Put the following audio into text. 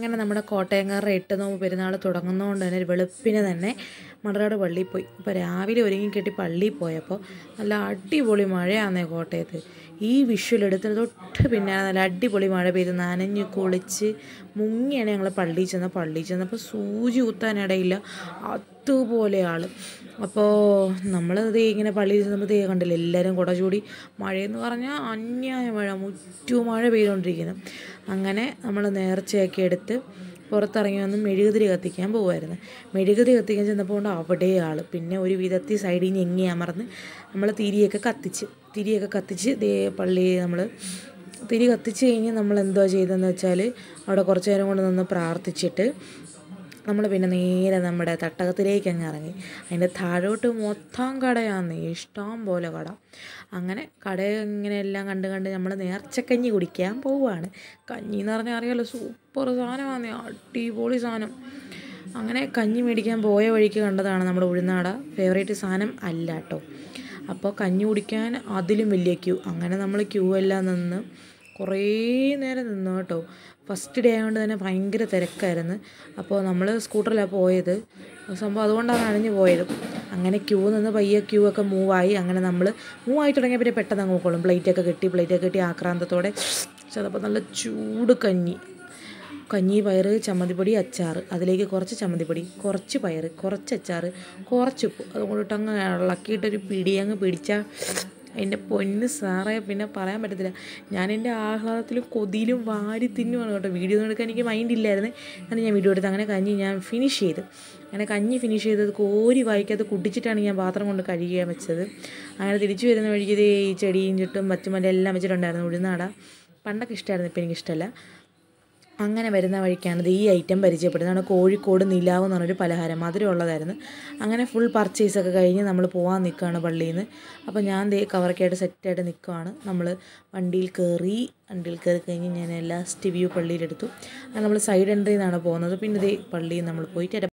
അങ്ങനെ നമ്മുടെ കോട്ടയംകാരുടെ എട്ട് നോമ്പ് പെരുന്നാൾ തുടങ്ങുന്നതുകൊണ്ട് തന്നെ ഒരു വെളുപ്പിനെ തന്നെ മണറാട് പള്ളിയിൽ പോയി അപ്പോൾ രാവിലെ ഒരുങ്ങി കെട്ടി പള്ളിയിൽ പോയപ്പോൾ നല്ല അടിപൊളി മഴയാന്നേ കോട്ടയത്ത് ഈ വിഷ്വലെടുത്തിന് തൊട്ട് പിന്നെ നല്ല അടിപൊളി മഴ പെയ്ത് നനഞ്ഞ് കുളിച്ച് മുങ്ങിയാണ് ഞങ്ങൾ പള്ളിയിൽ ചെന്ന പള്ളിയിൽ ചെന്നപ്പോൾ സൂചി കുത്താനിടയില്ല അതുപോലെ ആൾ അപ്പോൾ നമ്മൾ ഇത് ഇങ്ങനെ പള്ളിയിൽ ചെന്നപ്പോൾ ദേ കണ്ടില്ല എല്ലാവരും കുട ചൂടി മഴയെന്ന് പറഞ്ഞാൽ അന്യായ മഴ മുറ്റു മഴ പെയ്തുകൊണ്ടിരിക്കുന്നു അങ്ങനെ നമ്മൾ നേർച്ചയൊക്കെ എടുത്ത് പുറത്തിറങ്ങി വന്ന് മെഴുകുതിരി കത്തിക്കാൻ പോകുമായിരുന്നു മെഴുകുതിരി കത്തിക്കാൻ ചെന്നപ്പോൾ കൊണ്ട് അവിടെ ആൾ പിന്നെ ഒരു വിധത്തിൽ സൈഡിൽ നിന്ന് എങ്ങി അമർന്ന് നമ്മൾ തിരിയൊക്കെ കത്തിച്ച് തിരിയൊക്കെ കത്തിച്ച് ദേ പള്ളി നമ്മൾ തിരി കത്തിച്ച് കഴിഞ്ഞ് നമ്മൾ എന്തുവാ ചെയ്തതെന്ന് വെച്ചാൽ അവിടെ കുറച്ച് നേരം കൊണ്ട് നിന്ന് പ്രാർത്ഥിച്ചിട്ട് നമ്മൾ പിന്നെ നേരെ നമ്മുടെ തട്ടകത്തിലേക്ക് അങ്ങ് ഇറങ്ങി അതിൻ്റെ താഴോട്ട് മൊത്തം കടയാന്ന് ഇഷ്ടം പോലെ കട അങ്ങനെ കട ഇങ്ങനെ എല്ലാം കണ്ട് കണ്ട് നമ്മൾ നേർച്ചക്കഞ്ഞി കുടിക്കാൻ പോവുകയാണ് കഞ്ഞി എന്ന് പറഞ്ഞാൽ അറിയാലോ സൂപ്പർ സാധനമാണ് അടിപൊളി സാധനം അങ്ങനെ കഞ്ഞി മേടിക്കാൻ പോയ വഴിക്ക് കണ്ടതാണ് നമ്മുടെ ഉഴുന്നാട ഫേവറേറ്റ് സാധനം അല്ല കേട്ടോ അപ്പോൾ കഞ്ഞി കുടിക്കാൻ അതിലും വലിയ ക്യൂ അങ്ങനെ നമ്മൾ ക്യൂ എല്ലാം നിന്ന് കുറേ നേരം നിന്നു കേട്ടോ ഫസ്റ്റ് ഡേ ആയതുകൊണ്ട് തന്നെ ഭയങ്കര തിരക്കായിരുന്നു അപ്പോൾ നമ്മൾ സ്കൂട്ടറിലാണ് പോയത് സംഭവം അതുകൊണ്ടാണ് നനഞ്ഞു പോയത് അങ്ങനെ ക്യൂ നിന്ന് പയ്യെ ക്യൂ ഒക്കെ മൂവായി അങ്ങനെ നമ്മൾ മൂവ് ആയി തുടങ്ങിയ പിന്നെ പെട്ടെന്ന് അങ്ങ് പോയിക്കോളും പ്ലേറ്റൊക്കെ കെട്ടി പ്ലേറ്റൊക്കെ കെട്ടി ആക്രാന്തത്തോടെ ചിലപ്പോൾ നല്ല ചൂട് കഞ്ഞി കഞ്ഞി പയറ് ചമ്മന്തിപ്പൊടി അച്ചാർ അതിലേക്ക് കുറച്ച് ചമ്മന്തിപ്പൊടി കുറച്ച് പയറ് കുറച്ച് അച്ചാർ കുറച്ച് ഉപ്പ് അതുകൊണ്ടിട്ട് അങ്ങ് ഇളക്കിയിട്ടൊരു പിടി അങ്ങ് പിടിച്ചാൽ എൻ്റെ പൊന്ന് സാറേ പിന്നെ പറയാൻ പറ്റത്തില്ല ഞാൻ എൻ്റെ ആഹ്ലാദത്തിലും കൊതിയിലും വാരി തിന്നുവാണ് കേട്ടോ വീഡിയോ ഒന്നും എടുക്കാൻ എനിക്ക് മൈൻഡ് ഇല്ലായിരുന്നു അങ്ങനെ ഞാൻ വീഡിയോ എടുത്ത് അങ്ങനെ കഞ്ഞി ഞാൻ ഫിനിഷ് ചെയ്ത് അങ്ങനെ കഞ്ഞി ഫിനിഷ് ചെയ്തത് കോരി വായിക്കാതെ കുടിച്ചിട്ടാണ് ഞാൻ പാത്രം കൊണ്ട് കഴുകിയാൻ വെച്ചത് അങ്ങനെ തിരിച്ചു വരുന്ന വഴിക്ക് ഇതേ ഈ ചെടിയും ചുട്ടും പച്ചമല്ല എല്ലാം വെച്ചിട്ടുണ്ടായിരുന്നു ഉഴുന്നാട പണ്ടൊക്കെ ഇഷ്ടമായിരുന്നു ഇപ്പം എനിക്കിഷ്ടമല്ല അങ്ങനെ വരുന്ന വഴിക്കാണ് ഇത് ഈ ഐറ്റം പരിചയപ്പെടുന്നതാണ് കോഴിക്കോട് നിലാവ് എന്ന് പറഞ്ഞൊരു പലഹാരം മധുരം ഉള്ളതായിരുന്നു അങ്ങനെ ഫുൾ പർച്ചേസൊക്കെ കഴിഞ്ഞ് നമ്മൾ പോകാൻ നിൽക്കുകയാണ് പള്ളിയിൽ നിന്ന് അപ്പോൾ ഞാൻ ദേ കവറൊക്കെയായിട്ട് സെറ്റായിട്ട് നിൽക്കുകയാണ് നമ്മൾ വണ്ടിയിൽ കയറി വണ്ടിയിൽ കയറി കഴിഞ്ഞ് ഞാൻ ലാസ്റ്റ് വ്യൂ പള്ളിയിലെടുത്തു അങ്ങനെ നമ്മൾ സൈഡ് എൻട്രിയിൽ നിന്നാണ് പോകുന്നത് പിന്നെ ദേ പള്ളിയിൽ നമ്മൾ പോയിട്ട്